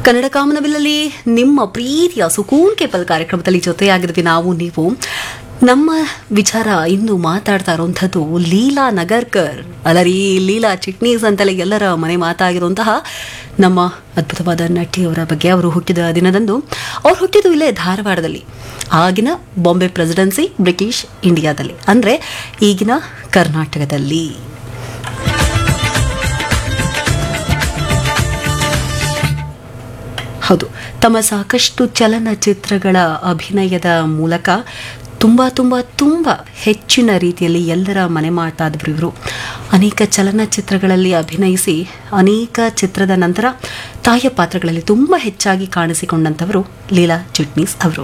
ಕನ್ನಡ ಕಾಮನಬಿಲ್ಲಲ್ಲಿ ನಿಮ್ಮ ಪ್ರೀತಿಯ ಸುಕೂನ್ ಕೇಪಲ್ ಕಾರ್ಯಕ್ರಮದಲ್ಲಿ ಜೊತೆಯಾಗಿರ್ತೀವಿ ನಾವು ನೀವು ನಮ್ಮ ವಿಚಾರ ಇನ್ನು ಮಾತಾಡ್ತಾ ಇರುವಂಥದ್ದು ಲೀಲಾ ನಗರ್ಕರ್ ಅಲ್ಲರಿ ಲೀಲಾ ಚಿಟ್ನೀಸ್ ಅಂತಲೇ ಎಲ್ಲರ ಮನೆ ಮಾತಾಗಿರುವಂತಹ ನಮ್ಮ ಅದ್ಭುತವಾದ ನಟಿಯವರ ಬಗ್ಗೆ ಅವರು ಹುಟ್ಟಿದ ದಿನದಂದು ಅವ್ರು ಹುಟ್ಟಿದ್ದು ಇಲ್ಲೇ ಧಾರವಾಡದಲ್ಲಿ ಆಗಿನ ಬಾಂಬೆ ಪ್ರೆಸಿಡೆನ್ಸಿ ಬ್ರಿಟಿಷ್ ಇಂಡಿಯಾದಲ್ಲಿ ಅಂದರೆ ಈಗಿನ ಕರ್ನಾಟಕದಲ್ಲಿ ಹೌದು ತಮ್ಮ ಸಾಕಷ್ಟು ಚಲನಚಿತ್ರಗಳ ಅಭಿನಯದ ಮೂಲಕ ತುಂಬ ತುಂಬ ತುಂಬ ಹೆಚ್ಚಿನ ರೀತಿಯಲ್ಲಿ ಎಲ್ಲರ ಮನೆ ಮಾತಾದವರು ಇವರು ಅನೇಕ ಚಲನಚಿತ್ರಗಳಲ್ಲಿ ಅಭಿನಯಿಸಿ ಅನೇಕ ಚಿತ್ರದ ನಂತರ ತಾಯಿಯ ಪಾತ್ರಗಳಲ್ಲಿ ತುಂಬ ಹೆಚ್ಚಾಗಿ ಕಾಣಿಸಿಕೊಂಡಂಥವರು ಲೀಲಾ ಚಿಟ್ನೀಸ್ ಅವರು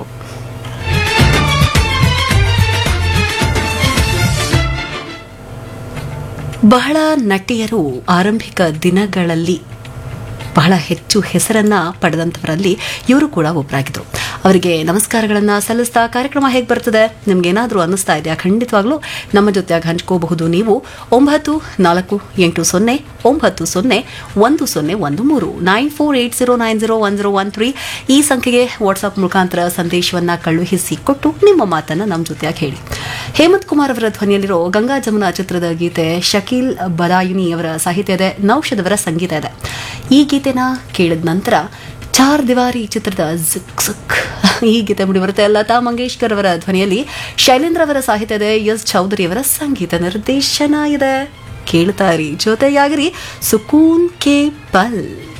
ಬಹಳ ನಟಿಯರು ಆರಂಭಿಕ ದಿನಗಳಲ್ಲಿ ಬಹಳ ಹೆಚ್ಚು ಹೆಸರನ್ನ ಪಡೆದಂಥವರಲ್ಲಿ ಇವರು ಕೂಡ ಒಬ್ಬರಾಗಿದ್ರು ಅವರಿಗೆ ನಮಸ್ಕಾರಗಳನ್ನು ಸಲ್ಲಿಸ್ತಾ ಕಾರ್ಯಕ್ರಮ ಹೇಗೆ ಬರ್ತದೆ ನಿಮ್ಗೇನಾದರೂ ಅನ್ನಿಸ್ತಾ ಇದೆಯಾ ಖಂಡಿತವಾಗ್ಲೂ ನಮ್ಮ ಜೊತೆಯಾಗಿ ಹಂಚ್ಕೋಬಹುದು ನೀವು ಒಂಬತ್ತು ನಾಲ್ಕು ಎಂಟು ಸೊನ್ನೆ ಒಂಬತ್ತು ಸೊನ್ನೆ ಒಂದು ಸೊನ್ನೆ ಒಂದು ಮೂರು nine four eight zero nine zero one zero one three ಈ ಸಂಖ್ಯೆಗೆ ವಾಟ್ಸಪ್ ಮುಖಾಂತರ ಸಂದೇಶವನ್ನು ಕಳುಹಿಸಿ ಕೊಟ್ಟು ನಿಮ್ಮ ಮಾತನ್ನು ನಮ್ಮ ಜೊತೆಯಾಗಿ ಹೇಳಿ ಹೇಮಂತ್ ಕುಮಾರ್ ಅವರ ಧ್ವನಿಯಲ್ಲಿರೋ ಗಂಗಾ ಜಮುನಾ ಚಿತ್ರದ ಗೀತೆ ಶಕೀಲ್ ಬದಾಯುನಿ ಅವರ ಸಾಹಿತ್ಯ ಇದೆ ನೌಷದ್ ಅವರ ಸಂಗೀತ ಇದೆ ಈ ಗೀತೆನ ಕೇಳಿದ ನಂತರ ಚಾರ್ ದಿವಾರಿ ಚಿತ್ರದ ಝುಕ್ ಝುಕ್ ಈ ಗೀತೆ ಮುಡಿ ಬರುತ್ತೆ ಲತಾ ಮಂಗೇಶ್ಕರ್ ಅವರ ಧ್ವನಿಯಲ್ಲಿ ಶೈಲೇಂದ್ರ ಅವರ ಸಾಹಿತ್ಯ ಇದೆ ಎಸ್ ಚೌಧರಿ ಅವರ ಸಂಗೀತ ನಿರ್ದೇಶನ ಇದೆ ಕೇಳ್ತಾರಿ ಜೊತೆಯಾಗಿರಿ ಸುಕೂನ್ ಕೆ ಪಲ್